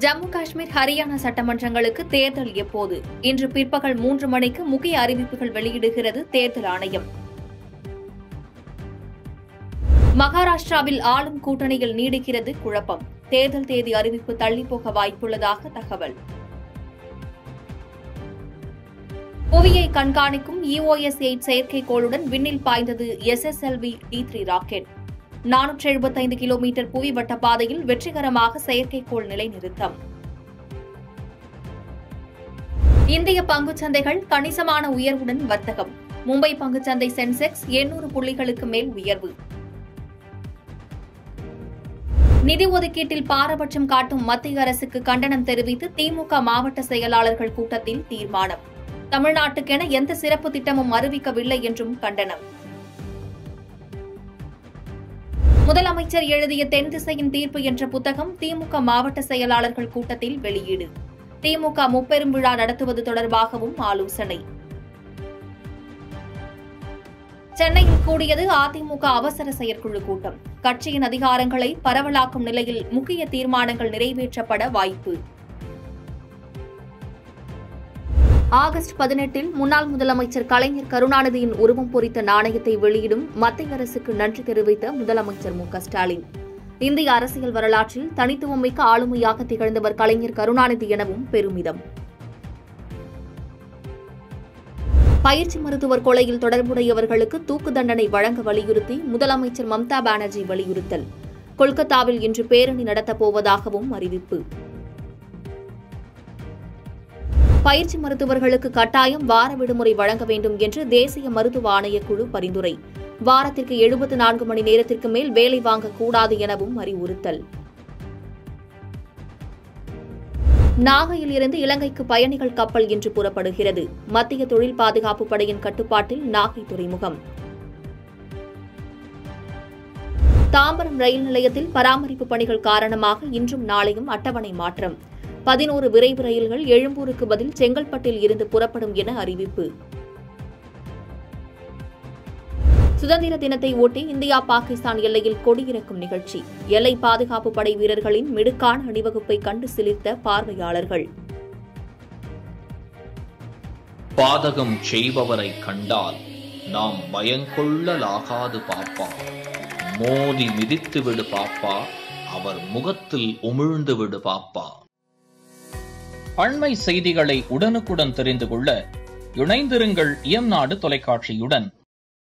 ஜம்மு காஷ்மீர் ஹரியானா சட்டமன்றங்களுக்கு தேர்தல் எப்போது இன்று பிற்பகல் மூன்று மணிக்கு முக்கிய அறிவிப்புகள் வெளியிடுகிறது தேர்தல் ஆணையம் மகாராஷ்டிராவில் ஆளும் கூட்டணியில் நீடிக்கிறது குழப்பம் தேர்தல் தேதி அறிவிப்பு தள்ளிப்போக வாய்ப்புள்ளதாக தகவல் புவியை கண்காணிக்கும் இஓஎஸ் எயிட் செயற்கைக்கோளுடன் விண்ணில் பாய்ந்தது எஸ்எஸ்எல்வி டி த்ரீ ராக்கெட் நானூற்று எழுபத்தைந்து கிலோமீட்டர் புவி வட்ட பாதையில் வெற்றிகரமாக செயற்கைக்கோள் நிலைநிறுத்தம் இந்திய பங்குச்சந்தைகள் கணிசமான உயர்வுடன் வர்த்தகம் மும்பை பங்குச்சந்தை சென்செக்ஸ் எண்ணூறு புள்ளிகளுக்கு மேல் உயர்வு நிதி ஒதுக்கீட்டில் பாரபட்சம் காட்டும் மத்திய அரசுக்கு கண்டனம் தெரிவித்து திமுக மாவட்ட செயலாளர்கள் கூட்டத்தில் தீர்மானம் தமிழ்நாட்டுக்கென எந்த சிறப்பு திட்டமும் அறிவிக்கவில்லை என்றும் கண்டனம் முதலமைச்சர் எழுதிய தென் திசையின் தீர்ப்பு என்ற புத்தகம் திமுக மாவட்ட செயலாளர்கள் கூட்டத்தில் வெளியீடு திமுக முப்பெரும் விழா நடத்துவது தொடர்பாகவும் ஆலோசனை சென்னையில் கூடியது அதிமுக அவசர செயற்குழு கூட்டம் கட்சியின் அதிகாரங்களை பரவலாக்கும் நிலையில் முக்கிய தீர்மானங்கள் நிறைவேற்றப்பட வாய்ப்பு ஆகஸ்ட் பதினெட்டில் முன்னாள் முதலமைச்சர் கலைஞர் கருணாநிதியின் உருவம் பொறித்த நாணயத்தை வெளியிடும் மத்திய அரசுக்கு நன்றி தெரிவித்த முதலமைச்சர் மு க ஸ்டாலின் இந்திய அரசியல் வரலாற்றில் தனித்துவமிக்க ஆளுமையாக திகழ்ந்தவர் கலைஞர் கருணாநிதி எனவும் பெருமிதம் பயிற்சி மருத்துவர் கொலையில் தொடர்புடையவர்களுக்கு தூக்கு தண்டனை வழங்க வலியுறுத்தி முதலமைச்சர் மம்தா பானர்ஜி வலியுறுத்தல் கொல்கத்தாவில் இன்று பேரணி நடத்தப் போவதாகவும் அறிவிப்பு பயிற்சி மருத்துவர்களுக்கு கட்டாயம் வார விடுமுறை வழங்க வேண்டும் என்று தேசிய மருத்துவ ஆணையக்குழு பரிந்துரை வாரத்திற்கு எழுபத்து நான்கு மணி நேரத்திற்கு மேல் வேலை வாங்கக்கூடாது எனவும் அறிவுறுத்தல் நாகையில் இருந்து இலங்கைக்கு பயணிகள் கப்பல் இன்று புறப்படுகிறது மத்திய தொழில் பாதுகாப்பு படையின் கட்டுப்பாட்டில் நாகை துறைமுகம் தாம்பரம் ரயில் நிலையத்தில் பராமரிப்பு பணிகள் காரணமாக இன்றும் நாளையும் அட்டவணை மாற்றம் பதினோரு விரைவு ரயில்கள் எழும்பூருக்கு பதில் செங்கல்பட்டில் இருந்து புறப்படும் என அறிவிப்பு சுதந்திர தினத்தை ஒட்டி இந்தியா பாகிஸ்தான் எல்லையில் கொடியிறக்கும் நிகழ்ச்சி எல்லை பாதுகாப்பு படை வீரர்களின் மிடுக்கான அணிவகுப்பை கண்டு சிலிர்த்த பார்வையாளர்கள் பாதகம் செய்பவரை கண்டால் நாம் பயங்கொள்ளலாகாது பாப்பா மோதி மிதித்து விடு பாப்பா அவர் முகத்தில் உமிழ்ந்து விடு பாப்பா அண்மை செய்திகளை உடனுக்குடன் தெரிந்து கொள்ள இணைந்திருங்கள் இயம்நாடு தொலைக்காட்சியுடன்